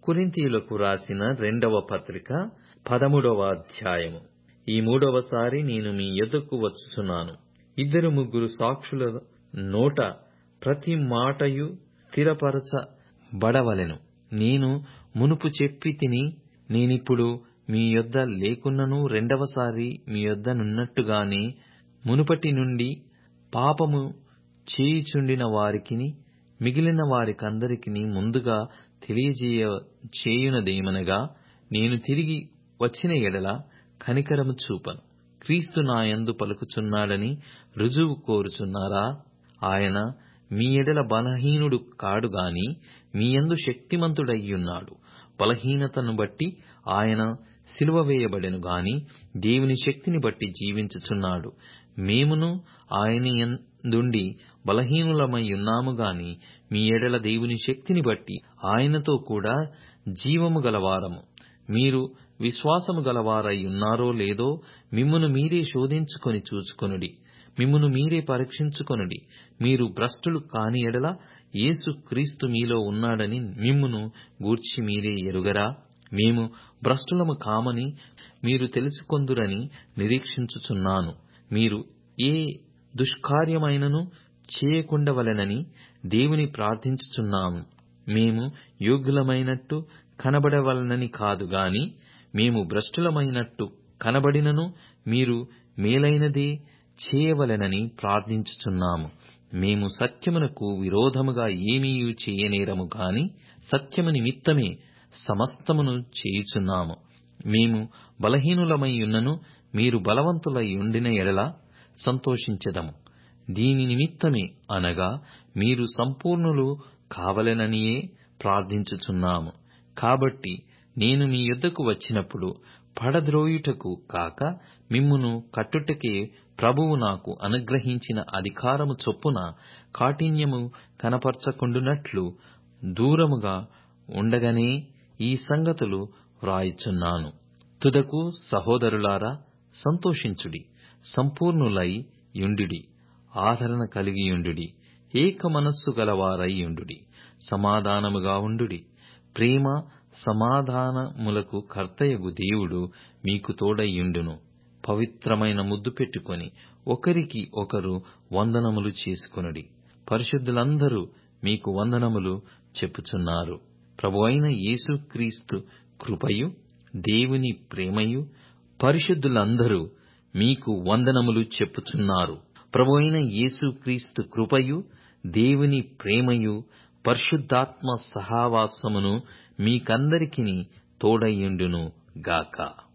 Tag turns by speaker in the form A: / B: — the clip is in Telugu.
A: కొరింథీయులకు రాసిన రెండవ పత్రిక పదమూడవ అధ్యాయము ఈ మూడవసారి నేను మీ యొద్దకు వచ్చుచున్నాను ఇద్దరు ముగ్గురు సాక్షుల నోట ప్రతి మాటయు స్థిరపరచబడవలెను నేను మునుపు చెప్పి తిని నేనిప్పుడు మీ యొద్ద లేకున్నను రెండవసారి మీ యొద్ద నున్నట్టుగానే మునుపటి నుండి పాపము చేయుచుండిన వారికిని మిగిలిన వారికందరికిని ముందుగా తెలియజేయునదేమనగా నేను తిరిగి వచ్చిన ఎడల కనికరము చూపను క్రీస్తు నాయందు పలుకుచున్నాడని రుజువు కోరుచున్నారా ఆయన మీ ఎడల బలహీనుడు కాడు గాని మీయందు శక్తిమంతుడయ్యున్నాడు బలహీనతను బట్టి ఆయన సిలువ వేయబడెను గాని దేవుని శక్తిని బట్టి జీవించుచున్నాడు మేమును ఆయన యందుండి బలహీనులమై ఉన్నాము గాని మీ ఎడల దేవుని శక్తిని బట్టి ఆయనతో కూడా జీవము గలవారము మీరు విశ్వాసము గలవారై ఉన్నారో లేదో మిమ్మును మీరే శోధించుకొని చూచుకొనుడి మిమ్మును మీరే పరీక్షించుకొనుడి మీరు భ్రష్టులు కాని ఎడల యేసు క్రీస్తు మీలో ఉన్నాడని మిమ్మును గూర్చి మీరే ఎరుగరా మేము భ్రష్టులము కామని మీరు తెలుసుకొందురని నిరీక్షించుచున్నాను మీరు ఏ దుష్కార్యమైనను చేయకుండవలెనని దేవుని ప్రార్థించుచున్నాము మేము యోగ్యులమైనట్టు కనబడవలనని కాదు గాని మేము భ్రష్టులమైనట్టు కనబడినను మీరు మేలైనదే చేయవలెనని ప్రార్థించుచున్నాము మేము సత్యమునకు విరోధముగా ఏమీయూ చేయనేరము గాని సత్యము నిమిత్తమే సమస్తమును చేయుచున్నాము మేము బలహీనులమై ఉన్నను మీరు బలవంతులై ఉండిన ఎడల సంతోషించెదము దీని నిమిత్తమే అనగా మీరు సంపూర్ణులు కావలెననియే ప్రార్థించుచున్నాము కాబట్టి నేను మీ యొద్దకు వచ్చినప్పుడు పడద్రోయుటకు కాక మిమ్మును కట్టుటకే ప్రభువు నాకు అనుగ్రహించిన అధికారము చొప్పున కాఠిన్యము కనపరచకుండునట్లు దూరముగా ఉండగనే ఈ సంగతులు వ్రాయుచున్నాను తుదకు సహోదరులారా సంతోషించుడి సంపూర్ణులై యుండుడి ఆదరణ కలిగియుండుడి ఏక మనస్సు గలవారై యుండుడి సమాధానముగా ఉండుడి ప్రేమ సమాధానములకు కర్తయగు దేవుడు మీకు తోడయ్యుండును పవిత్రమైన ముద్దు పెట్టుకొని ఒకరికి ఒకరు వందనములు చేసుకొనుడి పరిశుద్ధులందరూ మీకు వందనములు చెప్పుచున్నారు ప్రభువైన యేసుక్రీస్తు కృపయు దేవుని ప్రేమయు పరిశుద్ధులందరూ మీకు వందనములు చెప్పుచున్నారు ప్రభువైన యేసుక్రీస్తు కృపయు దేవుని ప్రేమయు పరిశుద్ధాత్మ సహవాసమును మీకందరికిని తోడయ్యుండును గాక